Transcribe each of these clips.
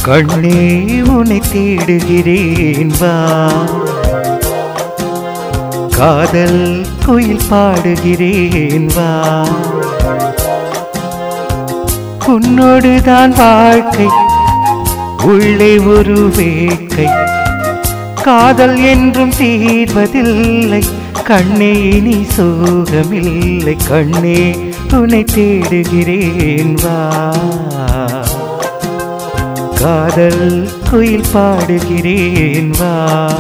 கண்ணே உன்னை தேடுகிறேன் வா காதல் குயில் பாடுகிறேன் வா உன்னோடுதான் வாழ்க்கை உள்ளே ஒரு வேட்கை காதல் என்றும் தீர்வதில்லை கண்ணே இனி சோகமில்லை கண்ணே உன்னை தேடுகிறேன் வா காதல் குயில் பாடுகிறேன் வா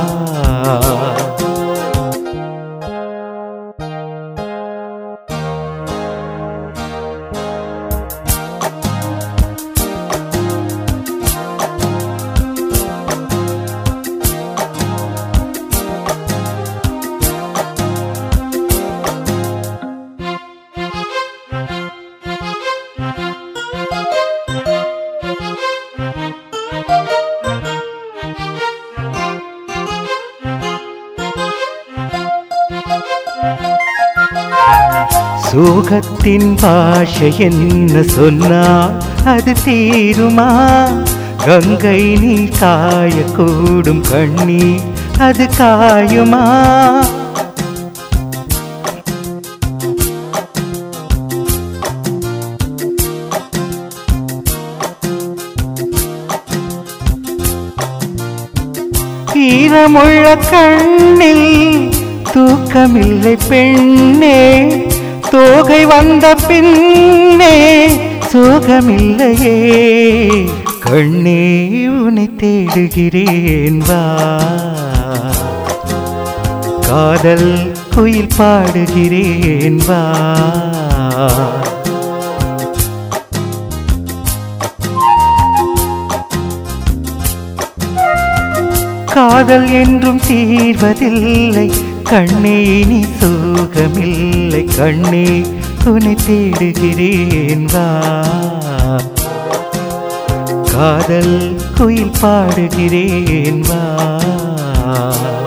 சோகத்தின் பாஷை என்ன சொன்னால் அது தீருமா கங்கை நீ காயக்கூடும் கண்ணீர் அது காயுமா ஈரமுள்ள கண்ணில் தூக்கமில்லை பெண்ணே தோகை வந்த பின்னே சுகமில்லையே கண்ணே உன்னை தேடுகிறேன் வா காதல் குயில் பாடுகிறேன் வா காதல் என்றும் தீர்வதில்லை கண்ணே இனி சோகமில்லை கண்ணே உன்னை தேடுகிறேன் வா காதல் குயில் பாடுகிறேன் வா